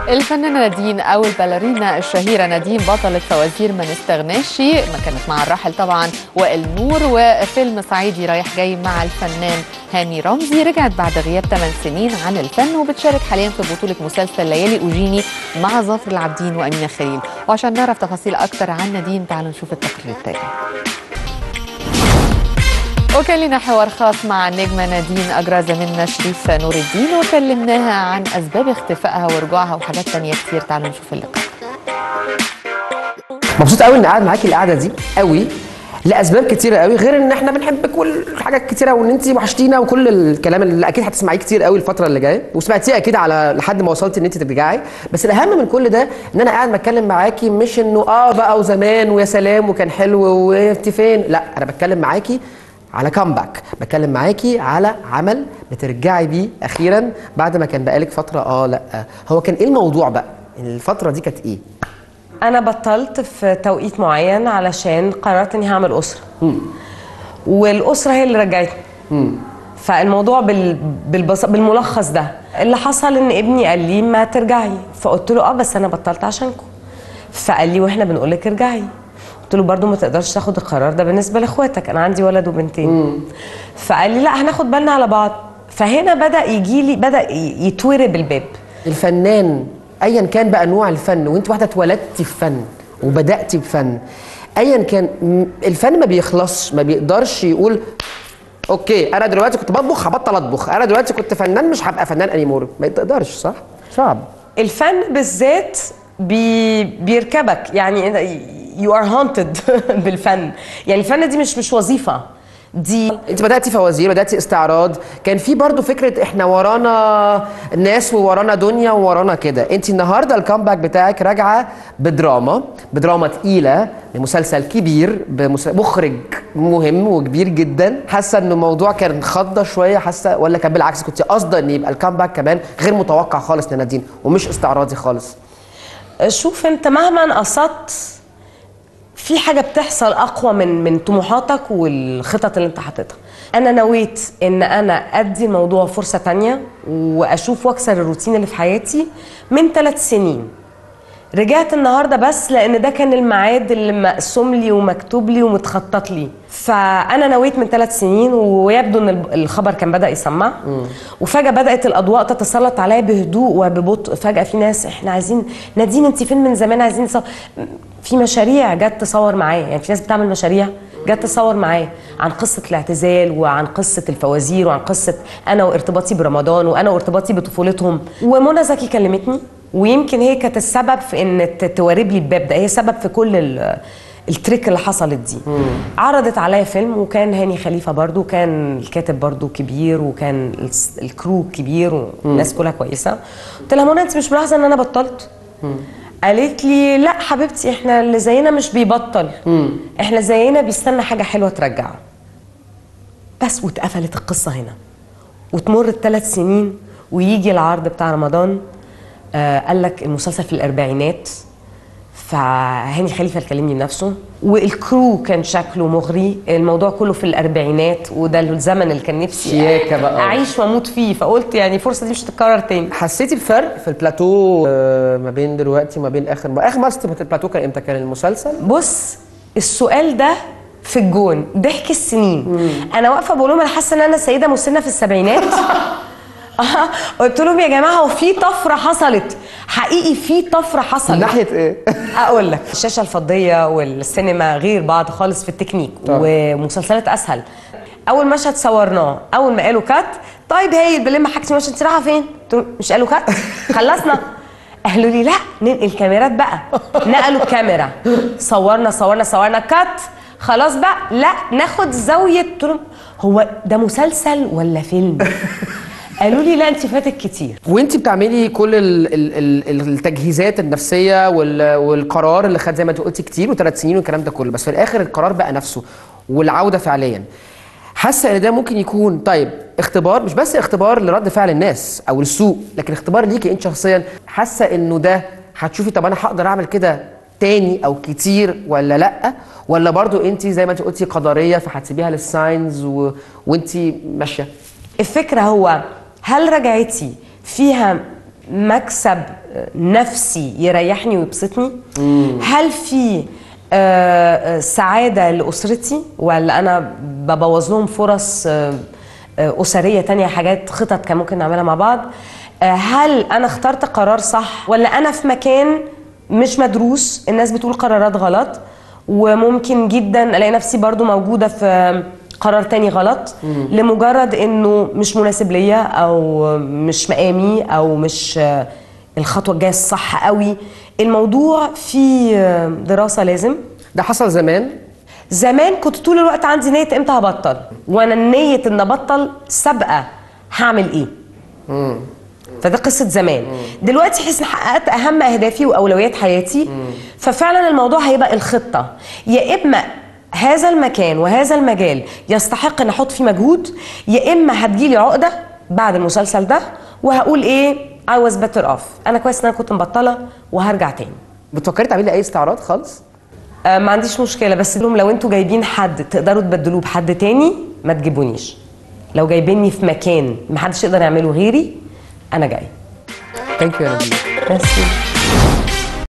الفنانة نادين أو الباليرينا الشهيرة نادين بطلة فوازير ما نستغناش ما كانت مع الراحل طبعا وائل نور وفيلم صعيدي رايح جاي مع الفنان هاني رمزي رجعت بعد غياب 8 سنين عن الفن وبتشارك حاليا في بطولة مسلسل ليالي أوجيني مع ظافر العابدين وأمينة خليل وعشان نعرف تفاصيل أكتر عن نادين تعالوا نشوف التقرير التالي وكان لنا حوار خاص مع النجمة نادين أجرى زميلنا شريف نور الدين وكلمناها عن أسباب اختفائها ورجوعها وحاجات تانية كتير تعالوا نشوف اللقاء مبسوط قوي اني قاعد معاكي القعده دي قوي لاسباب كتيره قوي غير ان احنا بنحب كل حاجات كتيره وان انت وحشتينا وكل الكلام اللي اكيد هتسمعيه كتير قوي الفتره اللي جايه وسمعتيه اكيد على لحد ما وصلتي ان انت ترجعي بس الاهم من كل ده ان انا قاعد بتكلم معاكي مش انه اه بقى وزمان ويا سلام وكان حلو وانت فين لا انا بتكلم معاكي على كامباك بتكلم معاكي على عمل بترجعي بيه اخيرا بعد ما كان بقالك فتره اه لا هو كان ايه الموضوع بقى الفتره دي كانت ايه انا بطلت في توقيت معين علشان قررت اني هعمل اسره والاسره هي اللي رجعتني فالموضوع بال... بالبص... بالملخص ده اللي حصل ان ابني قال لي ما ترجعي فقلت له اه بس انا بطلت عشانكم فقال لي واحنا بنقول لك ارجعي قلت له برضو ما تقدرش تاخد القرار ده بالنسبه لاخواتك انا عندي ولد وبنتين فقال لي لا هناخد بالنا على بعض فهنا بدا يجي لي بدا ي- يتورب الباب الفنان ايا كان بقى نوع الفن وانت واحده اتولدتي في فن وبداتي بفن ايا كان م- الفن ما بيخلصش ما بيقدرش يقول اوكي انا دلوقتي كنت بطبخ هبطل اطبخ انا دلوقتي كنت فنان مش هبقى فنان انيمور ما تقدرش صح صعب الفن بالذات بي بيركبك يعني يو ار هانتد بالفن يعني الفن دي مش مش وظيفه دي انت بداتي فوازير بداتي استعراض كان في برضو فكره احنا ورانا ناس وورانا دنيا وورانا كده انت النهارده الكامباك بتاعك راجعه بدراما بدراما تقيله بمسلسل كبير بمخرج مهم وكبير جدا حاسه ان الموضوع كان خضه شويه حاسه ولا كان بالعكس كنت قاصده ان يبقى الكامباك كمان غير متوقع خالص لنادين ومش استعراضي خالص شوف انت مهما قصدت في حاجه بتحصل اقوى من من طموحاتك والخطط اللي انت حاططها انا نويت ان انا ادي الموضوع فرصه تانية واشوف واكسر الروتين اللي في حياتي من ثلاث سنين رجعت النهارده بس لان ده كان الميعاد اللي مقسوم لي ومكتوب لي ومتخطط لي فانا نويت من ثلاث سنين ويبدو ان الب- الخبر كان بدا يسمع وفجاه بدات الاضواء تتسلط عليا بهدوء وببطء فجاه في ناس احنا عايزين نادين انت فين من زمان عايزين نصور في مشاريع جت تصور معايا يعني في ناس بتعمل مشاريع جت تصور معايا عن قصه الاعتزال وعن قصه الفوازير وعن قصه انا وارتباطي برمضان وانا وارتباطي بطفولتهم ومنى زكي كلمتني ويمكن هي كانت السبب في ان ت- توارب لي الباب ده هي سبب في كل ال- التريك اللي حصلت دي عرضت عليا فيلم وكان هاني خليفه برضو وكان الكاتب برضو كبير وكان الس- الكرو كبير والناس كلها كويسه قلت لها منى انت مش ملاحظه ان انا بطلت قالت لي لا حبيبتي احنا اللي زينا مش بيبطل احنا زينا بيستنى حاجه حلوه ترجعه بس واتقفلت القصه هنا وتمر الثلاث سنين ويجي العرض بتاع رمضان آه قال لك المسلسل في الاربعينات فهاني خليفه اللي كلمني بنفسه والكرو كان شكله مغري الموضوع كله في الاربعينات وده الزمن اللي كان نفسي شياكة بقى. اعيش واموت فيه فقلت يعني الفرصه دي مش هتتكرر تاني حسيتي بفرق في البلاتو آه، ما بين دلوقتي وما بين اخر اخر مره شفتي البلاتو كان امتى كان المسلسل بص السؤال ده في الجون ضحك السنين انا واقفه بقول لهم انا حاسه ان انا سيده مسنه في السبعينات آه، قلت لهم يا جماعه هو في طفره حصلت حقيقي في طفره من حصلت ناحيه ايه اقول لك الشاشه الفضيه والسينما غير بعض خالص في التكنيك طبعا. ومسلسلات اسهل اول مشهد صورناه اول ما قالوا كات طيب هايل بلم حاجتي مشهد انت رايحه فين قلت لهم مش قالوا كات خلصنا قالوا لي لا ننقل كاميرات بقى نقلوا الكاميرا صورنا صورنا صورنا كات خلاص بقى لا ناخد زاويه قلت لهم هو ده مسلسل ولا فيلم قالوا لي لا انت فاتك كتير وانت بتعملي كل ال ال ال التجهيزات النفسيه وال والقرار اللي خد زي ما انت قلتي كتير وثلاث سنين والكلام ده كله بس في الاخر القرار بقى نفسه والعوده فعليا حاسه ان ده ممكن يكون طيب اختبار مش بس اختبار لرد فعل الناس او السوق لكن اختبار ليكي انت شخصيا حاسه انه ده هتشوفي طب انا هقدر اعمل كده تاني او كتير ولا لا ولا برضو انت زي ما انت قلتي قدريه فهتسيبيها للساينز و... وانت ماشيه الفكرة هو هل رجعتي فيها مكسب نفسي يريحني ويبسطني هل في آه، آه، سعاده لاسرتي ولا انا ببوظ لهم فرص آه، آه، اسريه تانية حاجات خطط كان ممكن نعملها مع بعض آه، هل انا اخترت قرار صح ولا انا في مكان مش مدروس الناس بتقول قرارات غلط وممكن جدا الاقي نفسي برضو موجوده في قرار تاني غلط لمجرد انه مش مناسب ليا او مش مقامي او مش آه، الخطوه الجايه الصح قوي الموضوع فيه آه، دراسه لازم ده حصل زمان زمان كنت طول الوقت عندي نيه امتى هبطل وانا النيه ان ابطل سابقه هعمل ايه فده قصه زمان دلوقتي حس إن حققت اهم اهدافي واولويات حياتي ففعلا الموضوع هيبقى الخطه يا اما هذا المكان وهذا المجال يستحق ان احط فيه مجهود يا اما هتجيلي عقده بعد المسلسل ده وهقول ايه I was better off انا كويس ان انا كنت مبطله وهرجع تاني بتفكري تعملي اي استعراض خالص آه، ما عنديش مشكله بس لهم لو انتوا جايبين حد تقدروا تبدلوه بحد تاني ما تجيبونيش لو جايبيني في مكان محدش يقدر يعمله غيري انا جاي ثانك يو يا نبيل بس